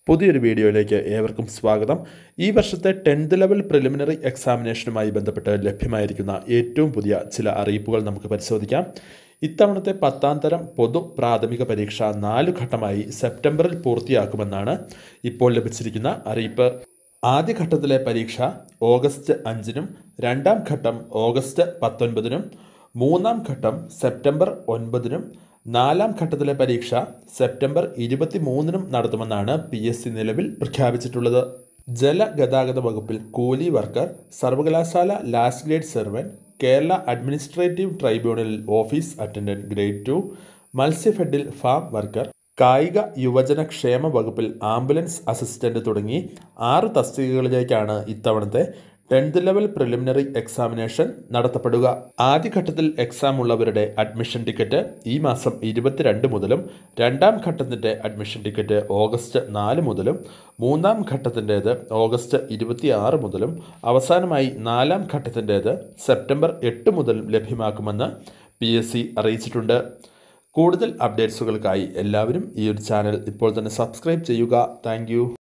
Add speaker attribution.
Speaker 1: പുതിയൊരു വീഡിയോയിലേക്ക് ഏവർക്കും സ്വാഗതം ഈ വർഷത്തെ ടെൻത്ത് ലെവൽ പ്രിലിമിനറി എക്സാമിനേഷനുമായി ബന്ധപ്പെട്ട് ലഭ്യമായിരിക്കുന്ന ഏറ്റവും പുതിയ ചില അറിയിപ്പുകൾ നമുക്ക് പരിശോധിക്കാം ഇത്തവണത്തെ പത്താം തരം പൊതു പ്രാഥമിക പരീക്ഷ നാലു ഘട്ടമായി സെപ്റ്റംബറിൽ പൂർത്തിയാക്കുമെന്നാണ് ഇപ്പോൾ ലഭിച്ചിരിക്കുന്ന അറിയിപ്പ് ആദ്യഘട്ടത്തിലെ പരീക്ഷ ഓഗസ്റ്റ് അഞ്ചിനും രണ്ടാം ഘട്ടം ഓഗസ്റ്റ് പത്തൊൻപതിനും മൂന്നാം ഘട്ടം സെപ്റ്റംബർ ഒൻപതിനും നാലാം ഘട്ടത്തിലെ പരീക്ഷ സെപ്റ്റംബർ ഇരുപത്തി മൂന്നിനും നടത്തുമെന്നാണ് പി എസ് സി നിലവിൽ പ്രഖ്യാപിച്ചിട്ടുള്ളത് ജലഗതാഗത വകുപ്പിൽ കൂലി വർക്കർ സർവകലാശാല last grade servant Kerala administrative ട്രൈബ്യൂണലിൽ ഓഫീസ് അറ്റൻഡന്റ് ഗ്രേഡ് ടു മത്സ്യഫെഡിൽ ഫാം വർക്കർ കായിക യുവജന ക്ഷേമ വകുപ്പിൽ ആംബുലൻസ് അസിസ്റ്റന്റ് തുടങ്ങി ആറ് തസ്തികകളിലേക്കാണ് ഇത്തവണത്തെ ടെൻത്ത് ലെവൽ പ്രിലിമിനറി എക്സാമിനേഷൻ നടത്തപ്പെടുക ആദ്യഘട്ടത്തിൽ എക്സാം ഉള്ളവരുടെ അഡ്മിഷൻ ടിക്കറ്റ് ഈ മാസം ഇരുപത്തിരണ്ട് മുതലും രണ്ടാം ഘട്ടത്തിൻ്റെ അഡ്മിഷൻ ടിക്കറ്റ് ഓഗസ്റ്റ് നാല് മുതലും മൂന്നാം ഘട്ടത്തിൻ്റേത് ഓഗസ്റ്റ് ഇരുപത്തിയാറ് മുതലും അവസാനമായി നാലാം ഘട്ടത്തിൻ്റേത് സെപ്റ്റംബർ എട്ട് മുതൽ ലഭ്യമാക്കുമെന്ന് പി എസ് സി അറിയിച്ചിട്ടുണ്ട് കൂടുതൽ അപ്ഡേറ്റ്സുകൾക്കായി എല്ലാവരും ഈ ഒരു ചാനൽ ഇപ്പോൾ തന്നെ സബ്സ്ക്രൈബ് ചെയ്യുക താങ്ക്